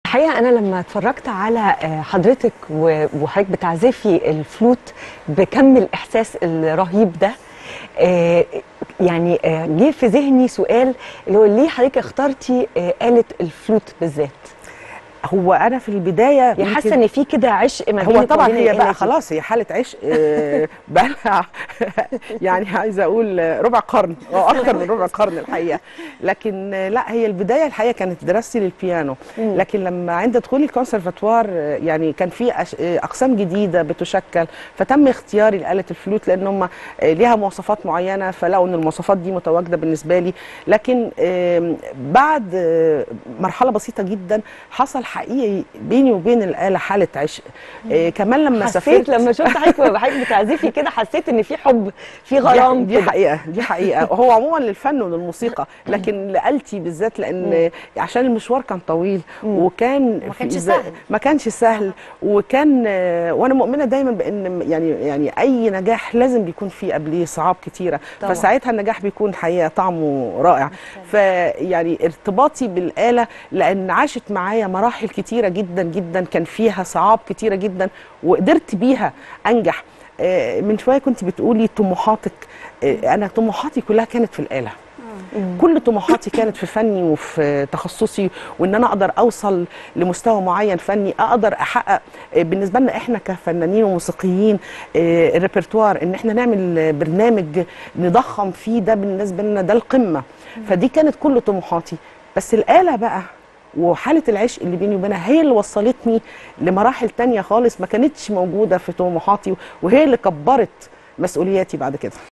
الحقيقه انا لما اتفرجت على آه، حضرتك و- وحضرتك بتعزفي الفلوت بكم الاحساس الرهيب ده آه، يعني آه، جه في ذهني سؤال اللي هو ليه حضرتك اخترتي آه، آلة الفلوت بالذات؟ هو انا في البدايه يعني يمكن- حاسه ان في كده عشق ما هو بينك طبعا وبين هي الآلة بقى دي. خلاص هي حاله عشق آه، بقى لها يعني عايزه اقول آه، ربع قرن او اكتر من ربع قرن الحقيقه لكن آه، لا هي البدايه الحقيقه كانت دراستي للبيانو لكن لما عند دخولي الكونسرفاتوار آه، يعني كان في أش- آه، اقسام جديده بتشكل فتم اختياري لاله الفلوت لان هم آه، ليها مواصفات معينه فلقوا ان المواصفات دي متواجده بالنسبه لي لكن آم، بعد آه، مرحله بسيطه جدا حصل حقيقي بيني وبين الاله حاله عشق آه، كمان لما حسيت سافرت لما شفت حضرتك حضرتك بتعزفي كده حسيت ان في حب في دي, غرام دي كده. حقيقه دي حقيقه هو عموما للفن وللموسيقى لكن لآلتي بالذات لان عشان المشوار كان طويل وكان ما في كانش إذا- سهل. ما كانش سهل وكان آه، وانا مؤمنه دايما بان يعني يعني اي نجاح لازم بيكون فيه قبليه صعاب كتيره طبعاً. فساعتها النجاح بيكون حقيقه طعمه رائع فيعني ارتباطي بالاله لان عاشت معايا مراحل كتيره جدا جدا كان فيها صعاب كتيره جدا وقدرت بيها انجح آه، من شويه كنت بتقولي طموحاتك آه، انا طموحاتي كلها كانت في الاله كل طموحاتي كانت في فني وفي تخصصي وان انا اقدر اوصل لمستوى معين فني اقدر احقق آه، بالنسبه لنا احنا كفنانين وموسيقيين آه، الريpertoire ان احنا نعمل برنامج نضخم فيه ده بالنسبه لنا ده القمه فدي كانت كل طموحاتي بس الاله بقى وحاله العشق اللي بيني وبينها هي اللي وصلتني لمراحل تانية خالص ما كانتش موجوده في طموحاتي وهي اللي كبرت مسؤولياتي بعد كده